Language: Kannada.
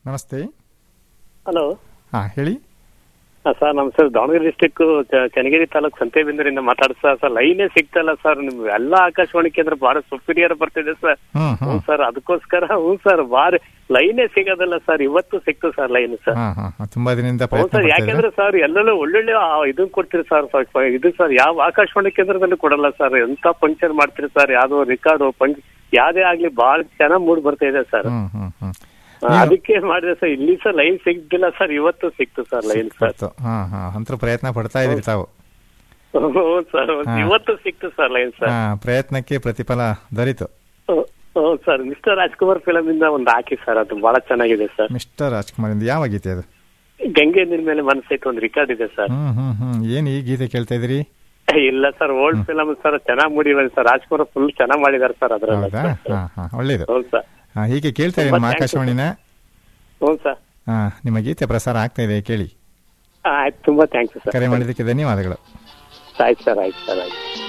ನಮಸ್ತೆ ಹಲೋ ಹಾ ಹೇಳಿ ಸರ್ ನಮ್ಮ ಸರ್ ದಾವಣಗೆರೆ ಡಿಸ್ಟಿಕ್ ಚನ್ನಗಿರಿ ತಾಲೂಕ್ ಸಂತೆಬೆಂದೂರಿಂದ ಮಾತಾಡ್ಸ ಸರ್ ಲೈನೇ ಸಿಗ್ತಲ್ಲ ಸರ್ ನಿಮ್ ಎಲ್ಲಾ ಆಕಾಶವಾಣಿ ಕೇಂದ್ರ ಬಹಳ ಸುಪೀರಿಯರ್ ಬರ್ತಿದೆ ಸರ್ ಹ್ಮ್ ಹ್ಞೂ ಹ್ಮ್ ಸರ್ ಅದಕ್ಕೋಸ್ಕರ ಹ್ಞೂ ಸರ್ ಬಾರಿ ಲೈನೇ ಸಿಗೋದಲ್ಲ ಸರ್ ಇವತ್ತು ಸಿಕ್ತು ಸರ್ ಲೈನ್ ಸರ್ ಹಾ ಹಾ ಹಾ, ತುಂಬಾ ದಿನದಿಂದ ಹ್ಞೂ ಪ್ರಯತ್ನ ಸರ್ ಪಡ್ತಾ ಯಾಕೆಂದ್ರೆ ಸರ್ ಎಲ್ಲೆಲ್ಲೋ ಒಳ್ಳೊಳ್ಳೆ ಆ ಇದನ್ನ ಕೊಡ್ತೀರಿ ಸರ್ ಸ್ವಲ್ಪ ಇದು ಸರ್ ಯಾವ ಆಕಾಶವಾಣಿ ಕೇಂದ್ರದಲ್ಲಿ ಕೊಡಲ್ಲ ಸರ್ ಎಂತ ಫಂಕ್ಷನ್ ಮಾಡ್ತೀರಿ ಸರ್ ಯಾವ್ದೋ ರೆಕಾರ್ಡ್ ಫಂಕ್ಷನ್ ಯಾವ್ದೇ ಆಗ್ಲಿ ಬಹಳ ಚೆನ್ನಾಗ್ ಮೂಡ್ ಬರ್ತಾ ಇದೆ ಸರ್ ಹ್ಮ್ ಹ್ಮ್ ಹ್ಮ್ ಆ, ಅದಕ್ಕೆ ಮಾಡಿದೆ ಸರ್ ಇಲ್ಲಿ ಸರ್ ಲೈನ್ ಸಿಗ್ತಿಲ್ಲ ಸರ್ ಇವತ್ತು ಸಿಕ್ತು ಸರ್ ಲೈನ್ ಸರ್ ಸಿಕ್ತು. ಹಾ ಹಾ ಅಂತೂ ಪ್ರಯತ್ನ ಪಡ್ತಾ ಇದ್ರಿ ತಾವು ಹ್ಞೂ ಸರ್ ಹಾ. ಇವತ್ತು ಸಿಕ್ತು ಸರ್ ಲೈನ್ ಸರ್ ಹಾ ಪ್ರಯತ್ನಕ್ಕೆ ಪ್ರತಿಫಲ ದೊರೀತು ಹ್ಞೂ ಸರ್ ಮಿಸ್ಟರ್ ರಾಜ್ಕುಮಾರ್ ಫಿಲಮ್ ಇಂದ ಒಂದು ಹಾಕಿ ಸರ್ ಅದು ಬಹಳ ಚೆನ್ನಾಗಿದೆ ಸರ್ ಮಿಸ್ಟರ್ ರಾಜ್ಕುಮಾರ್ ಇಂದ ಯಾವ ಗೀತೆ ಅದು ಗಂಗೆ ನೀರ್ ಮೇಲೆ ಮನಸ್ಸೈತೆ ಒಂದು ರಿಕಾರ್ಡ್ ಇದೆ ಸರ್ ಹ್ಮ್ ಹ್ಮ್ ಹ್ಮ್ ಏನ್ ಈ ಗೀತೆ ಕೇಳ್ತಾ ಇದ್ರಿ ಇಲ್ಲ ಸರ್ ಓಲ್ಡ್ ಫಿಲಮ್ ಸರ್ ಚೆನ್ನಾಗ್ ಮೂಡಿವೆ ಸರ್ ರಾಜ್ಕುಮಾರ್ ಫುಲ್ ಚೆನ್ನಾಗ್ ಮಾಡಿದಾರೆ ಸರ್ ಅದ್ರಲ್ಲಿ ಹೌದಾ ಹಾ ಹಾ ಒಳ್ಳೇದು ಹ್ಞೂ ಸರ್ ಹಾ ಹೀಗೆ ಕೇಳ್ತಾ ಇರಿ ನಮ್ಮ ತುಂಬಾ thanks ಆಕಾಶವಾಣಿನ ಹ್ಞೂ ಸರ್ ಹಾ ನಿಮ್ಮ ಗೀತೆ ಪ್ರಸಾರ ಆಗ್ತಾ ಇದೆ ಕೇಳಿ ಆಯ್ತು ತುಂಬಾ ಥ್ಯಾಂಕ್ಸ್ ಸರ್ ಕರೆ ಮಾಡಿದ್ದಕ್ಕೆ ಧನ್ಯವಾದಗಳು ಆಯ್ತು ಸರ್ ಆಯ್ತು ಸರ್ ಆಯ್ತು